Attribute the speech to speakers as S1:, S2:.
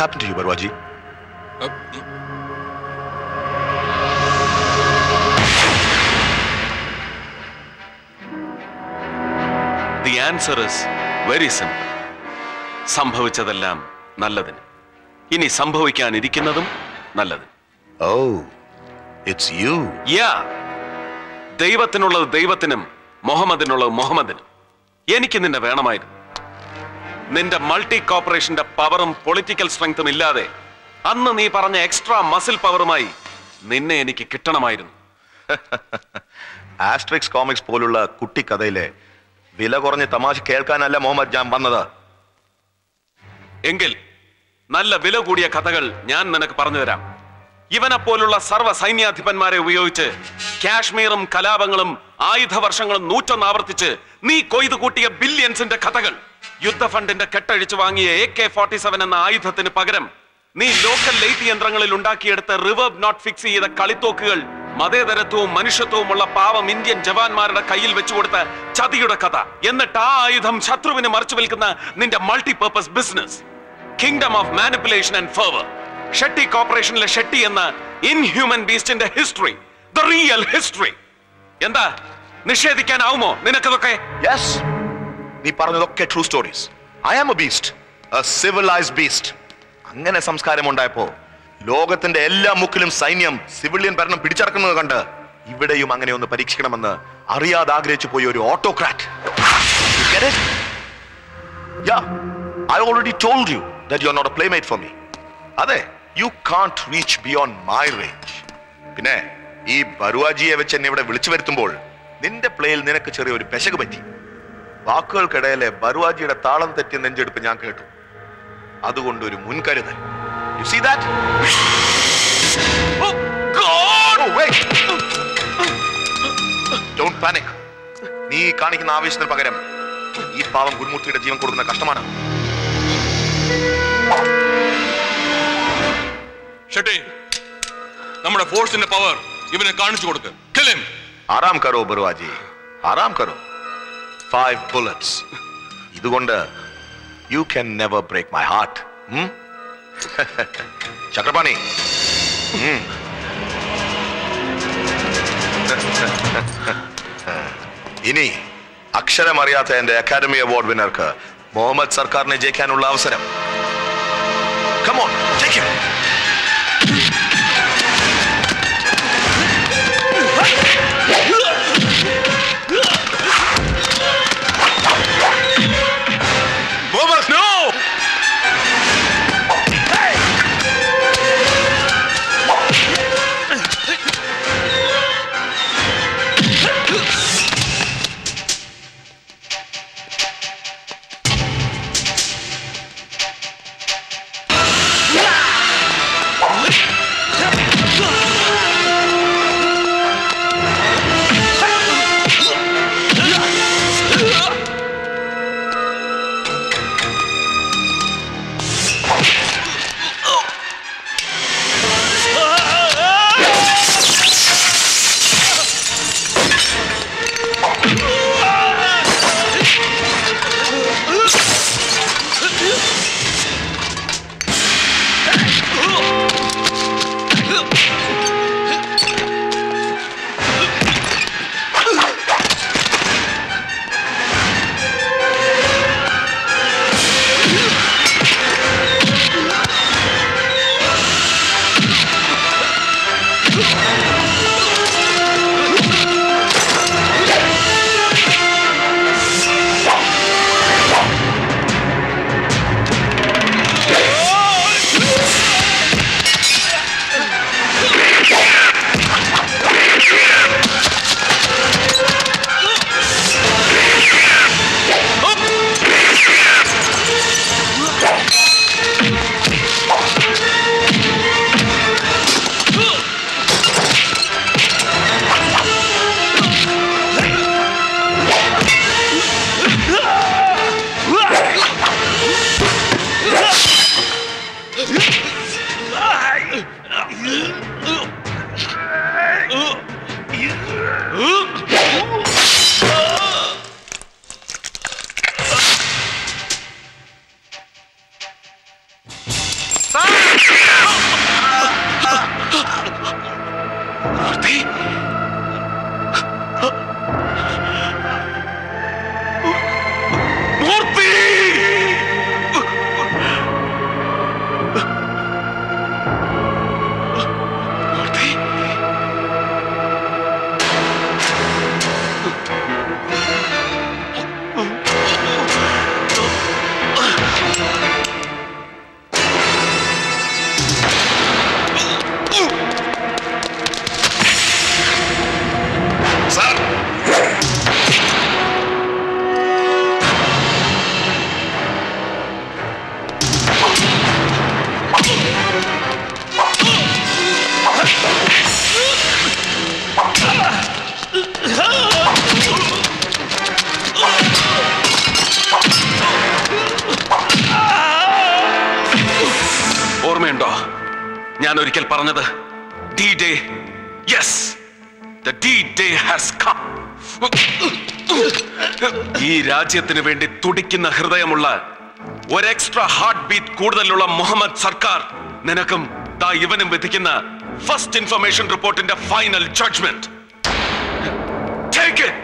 S1: happened to you, Barwaji?
S2: The answer is very simple സംഭവിച്ചതെല്ലാം നല്ലതിന് ഇനി സംഭവിക്കാനിരിക്കുന്നതും നല്ലതിന്
S1: Oh, it's you.
S2: യാ ദൈവത്തിനുള്ളത് ദൈവത്തിനും മുഹമ്മദിനുള്ളത് മുഹമ്മദിനും എനിക്ക് നിന്നെ വേണമായിരുന്നു നിന്റെ മൾട്ടി കോർപ്പറേഷന്റെ പവറും പൊളിറ്റിക്കൽ സ്ട്രെങ്തും ഇല്ലാതെ അന്ന് നീ പറഞ്ഞ എക്സ്ട്രാ മസിൽ പവറുമായി നിന്നെ എനിക്ക് കിട്ടണമായിരുന്നു
S1: ആസ്ട്രിക്സ് കോമിക്സ് പോലുള്ള കുട്ടിക്കഥയിലെ വില കുറഞ്ഞ തമാശ കേൾക്കാനല്ല മുഹമ്മദ് ഞാൻ വന്നത്
S2: എങ്കിൽ നല്ല വില കൂടിയ കഥകൾ ഞാൻ നിനക്ക് പറഞ്ഞു തരാം ഇവനെ പോലുള്ള സർവ്വ സൈന്യാധിപന്മാരെ ഉപയോഗിച്ച് കാശ്മീറും കലാപങ്ങളും ആയുധ വർഷങ്ങളും നൂറ്റൊന്ന് ആവർത്തിച്ച് നീ കൊയ്തു കൂട്ടിയ ബില്യൺസിന്റെ കഥകൾ യുദ്ധ ഫണ്ടിന്റെ കെട്ടഴിച്ചു വാങ്ങിയ എ കെ ഫോർട്ടി സെവൻ എന്ന ആയുധത്തിന് പകരം നീ ലോക്കൽ ലൈറ്റ് യന്ത്രങ്ങളിൽ ഉണ്ടാക്കിയെടുത്ത റിവേർബ് നോട്ട് ഫിക്സ് ചെയ്ത കളിത്തോക്കുകൾ മതേതരത്വവും മനുഷ്യത്വവുമുള്ള പാവം ഇന്ത്യൻ ജവാന്മാരുടെ കയ്യിൽ വെച്ചുകൊടുത്ത ചതിയുടെ കഥ എന്നിട്ട് ആ ആയുധം ശത്രുവിന് മറച്ചു വിൽക്കുന്ന നിന്റെ multi purpose business kingdom of manipulation and favour Shetty കോർപ്പറേഷനിലെ ഷെട്ടി എന്ന ഇൻഹ്യൂമൻ ബീസ്റ്റിന്റെ ഹിസ്റ്ററി ദ റിയൽ ഹിസ്റ്ററി എന്താ നിഷേധിക്കാനാവുമോ നിനക്കതൊക്കെ
S1: യെസ് നീ പറഞ്ഞതൊക്കെ true stories I am a beast a civilised beast അങ്ങനെ സംസ്കാരം ഉണ്ടായപ്പോ ലോകത്തിന്റെ എല്ലാ മുക്കിലും സൈന്യം സിവിലിയൻ ഭരണം പിടിച്ചടക്കുന്നത് കണ്ട് ഇവിടെയും അങ്ങനെ ഒന്ന് പരീക്ഷിക്കണമെന്ന് അറിയാതെ ആഗ്രഹിച്ചു പോയ ഒരു autocrat I already told you that you are not a playmate for me അതെ you can't reach beyond my range പിന്നെ ഈ ബറുവാജിയെ വെച്ച് എന്നെ ഇവിടെ വിളിച്ചു വരുത്തുമ്പോൾ നിന്റെ പ്ലേയിൽ നിനക്ക് ചെറിയൊരു പെശക് പറ്റി വാക്കുകൾക്കിടയിലെ ബറുവാജിയുടെ താളം തെറ്റിയ നെഞ്ചെടുപ്പ് ഞാൻ കേട്ടു അതുകൊണ്ട് ഒരു മുൻകരുതൽ you see that don't panic നീ കാണിക്കുന്ന ആവേശത്തിന് പകരം ഈ പാവം ഗുരുമൂർത്തിയുടെ ജീവൻ കൊടുക്കുന്ന കഷ്ടമാണ്
S3: ഷെട്ടി നമ്മുടെ ഫോഴ്സിന്റെ പവർ ഇവനെ കാണിച്ചു കൊടുക്ക് Kill him.
S1: ആറാം കറോ ബറുവാജി ആറാം കറോ ഫൈവ് ബുള്ളറ്റ്സ് ഇതുകൊണ്ട് you can never break my heart Chakrapani ഉം. ഇനി അക്ഷരമറിയാത്ത എന്റെ അക്കാദമി അവാർഡ് വിന്നർക്ക് മുഹമ്മദ് സർക്കാരിനെ ജയിക്കാനുള്ള അവസരം കമോൺ ജയിക്കും മുഹമ്മദ് നോ
S2: മൂർത്തി മൂർത്തി മൂർത്തി
S1: സാർ
S2: ഓർമ്മയുണ്ടോ ഞാൻ ഒരിക്കൽ പറഞ്ഞത് D day yes the D day has come ഈ രാജ്യത്തിന് വേണ്ടി തുടിക്കുന്ന ഹൃദയമുള്ള ഒരു എക്സ്ട്രാ ഹാർട്ട് ബീറ്റ് കൂടുതലുള്ള മുഹമ്മദ് സർക്കാർ നിനക്കും ദാ ഇവനും വിധിക്കുന്ന ഫസ്റ്റ് ഇൻഫർമേഷൻ റിപ്പോർട്ടിന്റെ ഫൈനൽ ജഡ്ജ്മെന്റ് ടേക്ക് ഇറ്റ്